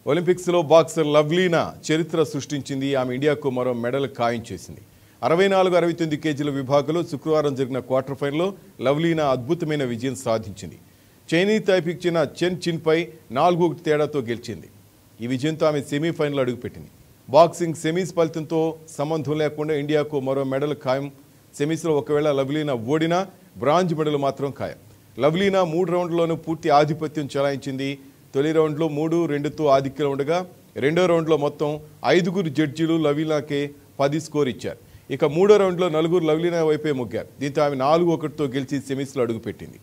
ఒలింపిక్స్లో బాక్సర్ లవ్లీనా చరిత్ర సృష్టించింది ఆమె ఇండియాకు మరో మెడల్ ఖాయం చేసింది అరవై నాలుగు అరవై తొమ్మిది కేజీల విభాగంలో శుక్రవారం జరిగిన క్వార్టర్ ఫైనల్లో లవ్లీనా అద్భుతమైన విజయం సాధించింది చైనీ తైపికి చెందిన చెన్ చిన్పై నాలుగు ఒకటి తేడాతో గెలిచింది ఈ విజయంతో ఆమె సెమీఫైనల్ అడుగుపెట్టింది బాక్సింగ్ సెమీస్ ఫలితంతో సంబంధం లేకుండా ఇండియాకు మరో మెడల్ ఖాయం సెమీస్లో ఒకవేళ లవ్లీనా ఓడినా బ్రాంజ్ మెడల్ మాత్రం ఖాయం లవ్లీనా మూడు రౌండ్లోనూ పూర్తి ఆధిపత్యం చెలాయించింది తొలి రౌండ్లో మూడు రెండుతో ఆధిక్యం ఉండగా రెండో రౌండ్లో మొత్తం ఐదుగురు జడ్జీలు లవ్లీనాకే పది స్కోర్ ఇచ్చారు ఇక మూడో రౌండ్లో నలుగురు లవ్లీనా వైపే మొగ్గారు దీంతో ఆమె నాలుగు ఒకటితో గెలిచి సెమీస్లో అడుగుపెట్టింది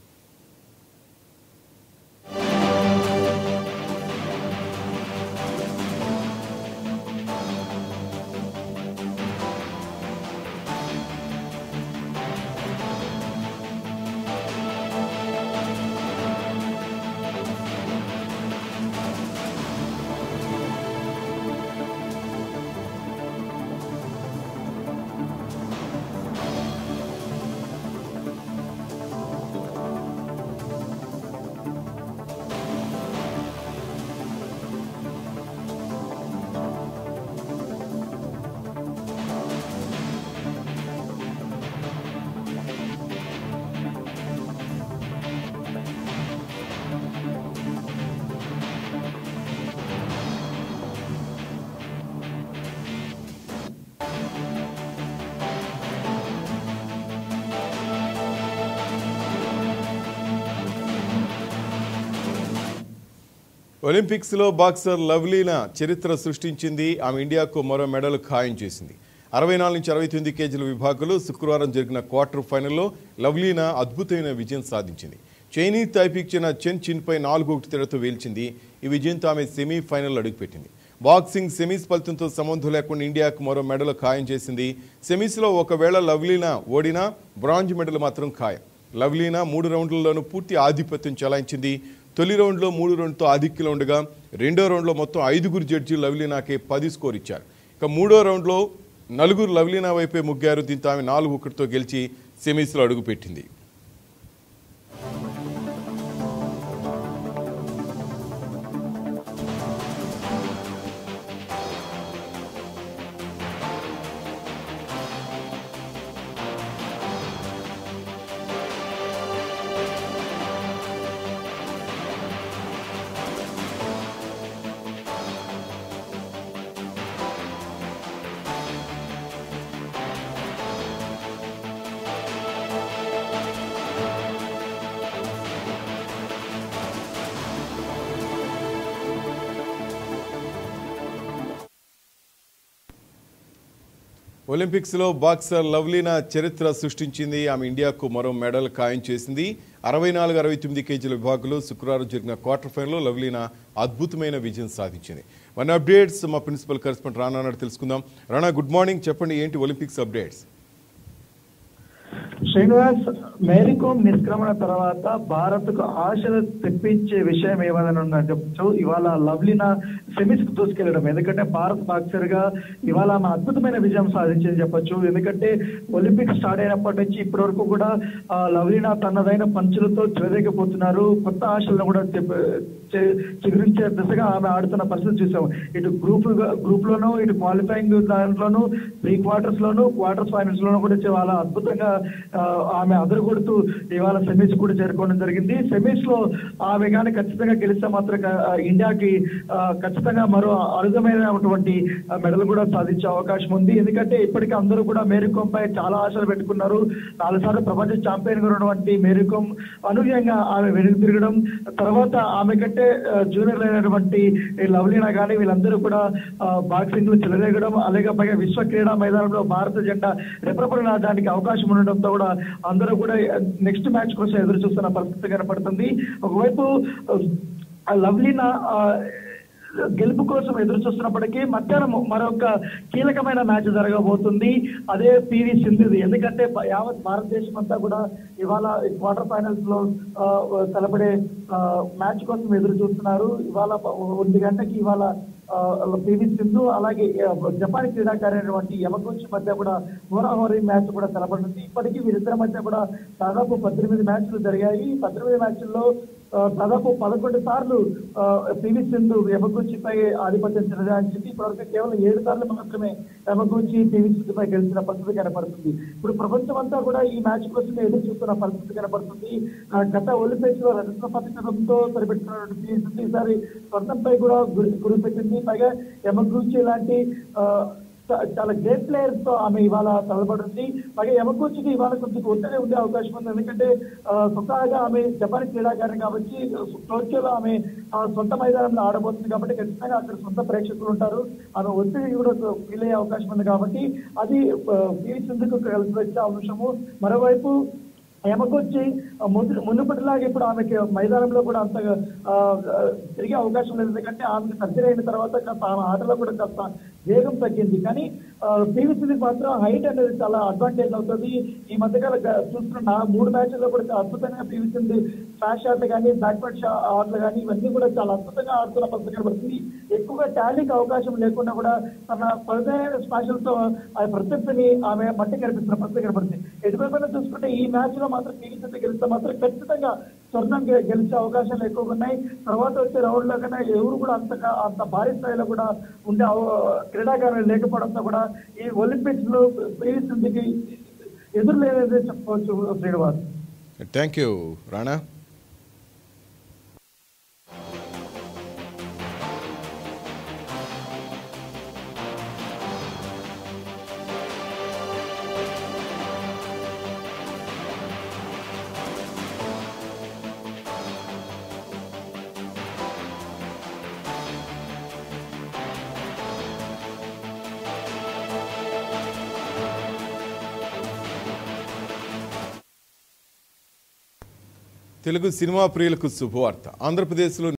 ఒలింపిక్స్లో బాక్సర్ లవ్లీనా చరిత్ర సృష్టించింది ఆమె ఇండియాకు మరో మెడల్ ఖాయం చేసింది అరవై నాలుగు నుంచి అరవై తొమ్మిది కేజీల విభాగంలో శుక్రవారం జరిగిన క్వార్టర్ ఫైనల్లో లవ్లీనా అద్భుతమైన విజయం సాధించింది చైనీ తైపీకి చెందిన చెన్ చిన్పై నాలుగు ఒకటి తేడాతో వేల్చింది ఈ విజయంతో ఆమె సెమీఫైనల్ అడుగుపెట్టింది బాక్సింగ్ సెమీస్ ఫలితంతో సంబంధం లేకుండా ఇండియాకు మరో మెడల్ ఖాయం చేసింది సెమీస్లో ఒకవేళ లవ్లీనా ఓడినా బ్రాంజ్ మెడల్ మాత్రం ఖాయం లవ్లీనా మూడు రౌండ్లలోనూ పూర్తి ఆధిపత్యం చెలాయించింది తొలి రౌండ్లో మూడు రౌండ్తో ఆధిక్యంలో ఉండగా రెండో రౌండ్లో మొత్తం ఐదుగురు జడ్జీలు లవ్లీనాకే పది స్కోర్ ఇచ్చారు ఇక మూడో రౌండ్లో నలుగురు లవ్లీనా వైపే ముగ్గారు దీంతో ఆమె నాలుగు ఒకటితో గెలిచి సెమీస్లో అడుగుపెట్టింది ఒలింపిక్స్లో బాక్సర్ లవ్లీనా చరిత్ర సృష్టించింది ఆమె ఇండియాకు మరో మెడల్ ఖాయం చేసింది అరవై నాలుగు అరవై తొమ్మిది కేజీల విభాగంలో శుక్రవారం జరిగిన క్వార్టర్ ఫైనల్లో లవ్లీనా అద్భుతమైన విజయం సాధించింది మన అప్డేట్స్ మా ప్రిన్సిపల్ కరెస్పాండెంట్ రానా నాడు తెలుసుకుందాం రానా గుడ్ మార్నింగ్ చెప్పండి ఏంటి ఒలింపిక్స్ అప్డేట్స్ శ్రీనివాస్ మేరీకోమ్ నిష్క్రమణ తర్వాత భారత్ కు ఆశలు తెప్పించే విషయం ఏమైనా ఉందని చెప్పచ్చు ఇవాళ లవ్లీనా సెమీస్ కు దూసుకెళ్లడం ఎందుకంటే భారత్ బాక్సర్ గా ఇవాళ ఆమె అద్భుతమైన విజయం సాధించింది చెప్పొచ్చు ఎందుకంటే ఒలింపిక్స్ స్టార్ట్ అయినప్పటి నుంచి ఇప్పటి వరకు కూడా ఆ, లవ్లీనా తనదైన పంచులతో చెలరేకపోతున్నారు కొత్త ఆశలను కూడా తెప్ప- చె- చిగురించే దిశగా ఆమె ఆడుతున్న పరిస్థితి చూసాం ఇటు గ్రూప్ గ్రూప్ లోను ఇటు క్వాలిఫైయింగ్ దాంట్లోనూ ప్రీ క్వార్టర్స్ లోను క్వార్టర్స్ ఫైనల్స్ లోను కూడా చాలా అద్భుతంగా ఆ, ఆమె అదరగొడుతూ ఇవాళ సెమీస్ కూడా చేరుకోవడం జరిగింది సెమీస్ లో ఆమె కానీ ఖచ్చితంగా గెలిస్తే మాత్రం క- ఆ, ఇండియాకి ఆ, ఖచ్చితంగా మరో అరుదమైనటువంటి ఆ, మెడల్ కూడా సాధించే అవకాశం ఉంది ఎందుకంటే ఇప్పటికీ అందరూ కూడా మేరీకోమ్ పై చాలా ఆశలు పెట్టుకున్నారు నాలుగు సార్లు ప్రపంచ ఛాంపియన్ గా ఉన్నటువంటి మేరీకోమ్ అనూహ్యంగా ఆమె వెనుక తిరగడం తర్వాత ఆమె కంటే ఆ, జూనియర్ అయినటువంటి ఈ లవ్లీనా కానీ వీళ్ళందరూ కూడా ఆ, బాక్సింగ్ లో చెలరేగడం అలాగే పైగా విశ్వ క్రీడా మైదానంలో భారత జెండా రెపరెపలు నాటడానికి అవకాశం ఉండడంతో కూడా అందరూ కూడా నెక్స్ట్ మ్యాచ్ కోసం ఎదురు చూస్తున్న పరిస్థితి కనపడుతుంది ఒకవైపు ఆ, లవ్లీనా ఆ, గెలుపు కోసం ఎదురు చూస్తున్నప్పటికీ మధ్యాహ్నం మరొక కీలకమైన మ్యాచ్ జరగబోతుంది అదే పివి సింధుది ఎందుకంటే బ- యావత్ భారతదేశం అంతా కూడా ఇవాళ క్వార్టర్ ఫైనల్స్ లో ఆ, తలపడే ఆ, మ్యాచ్ కోసం ఎదురు చూస్తున్నారు ఇవాళ ప- ఒంటి గంటకి ఇవాళ ఆ, పివి సింధు అలాగే ఆ, జపాన్ క్రీడాకారి అయినటువంటి యమగుచి మధ్య కూడా హోరాహోరీ మ్యాచ్ కూడా తలపడుతుంది ఇప్పటికీ వీరిద్దరి మధ్య కూడా దాదాపు పద్దెనిమిది మ్యాచ్లు జరిగాయి ఈ పద్దెనిమిది మ్యాచ్ల్లో ఆ, దాదాపు పదకొండు సార్లు ఆ, పివి సింధు యమగుచ్చిపై ఆధిపత్యం చెందించింది ఇప్పటివరకు కేవలం ఏడు సార్లు మాత్రమే యమగుచ్చి పివి సింధుపై గెలిచిన పరిస్థితి కనపడుతుంది ఇప్పుడు ప్రపంచం అంతా కూడా ఈ మ్యాచ్ కోసం ఎదురు చూస్తున్న పరిస్థితి కనపడుతుంది ఆ, గత ఒలింపిక్స్ లో రజత పథకంతో సరిపెట్టినటువంటి పివి సింధు ఈసారి స్వర్ణంపై కూడా గురి గురిపెట్టింది పైగా యమగుచ్చి లాంటి ఆ, చా- చాలా గ్రేట్ ప్లేయర్స్ తో ఆమె ఇవాళ తలబడింది పైగా యమకూచికి ఇవాళ కొంచెం ఒత్తిడి ఉండే అవకాశం ఉంది ఎందుకంటే ఆ, స్వతహాగా ఆమె జపాన్ క్రీడాకారిణి కాబట్టి టోక్యోలో ఆమె ఆ, సొంత మైదానంలో ఆడబోతుంది కాబట్టి ఖచ్చితంగా అక్కడ సొంత ప్రేక్షకులు ఉంటారు ఆమె ఒత్తిడి కూడా ఫీల్ అయ్యే అవకాశం ఉంది కాబట్టి అది పీవీ సింధుకు కలిసి వచ్చే అంశము మరోవైపు ఎమకొచ్చి ముందు మునుపటిలాగా ఇప్పుడు ఆమెకి మైదానంలో కూడా అంత ఆ, ఆ, తిరిగే అవకాశం లేదు ఎందుకంటే ఆమెకి సర్జరీ అయిన తర్వాత కాస్త ఆమె ఆటలో కూడా కాస్త వేగం తగ్గింది కానీ పీవీసీకి మాత్రం హైట్ అనేది చాలా అడ్వాంటేజ్ అవుతుంది ఈ మధ్యకాల గ- చూస్తున్న నా మూడు మ్యాచ్ల్లో కూడా చాలా అద్భుతంగా పీవీసీ ఫ్లాష్ షాట్ కానీ బ్యాక్వర్డ్ షా ఆటలు కానీ ఇవన్నీ కూడా చాలా అద్భుతంగా ఆడుతున్న పరిస్థితి కనబడుతుంది ఎక్కువగా టాలీకి అవకాశం లేకుండా కూడా తన పదైన స్పాషలతో ఆ ప్రత్యర్థిని ఆమె మట్టి కనిపిస్తున్న పరిస్థితి కనబడుతుంది ఎటువైపున చూసుకుంటే ఈ మ్యాచ్ లో మాత్రం పీవీసీ గెలిస్తే మాత్రం ఖచ్చితంగా స్వర్ణం గె- గెలిచే అవకాశాలు ఎక్కువగా ఉన్నాయి తర్వాత వచ్చే రౌండ్ లో కన్నా ఎవరు కూడా అంతగా అంత భారీ స్థాయిలో కూడా ఉండే అవ- క్రీడాకారులు లేకపోవడంతో కూడా ఈ ఒలింపిక్స్ లో పీవీసీకి ఎదురు లేదని చెప్పుకోవచ్చు శ్రీనివాస్ థ్యాంక్ యూ రాణా తెలుగు సినిమా ప్రియులకు శుభవార్త ఆంధ్రప్రదేశ్లో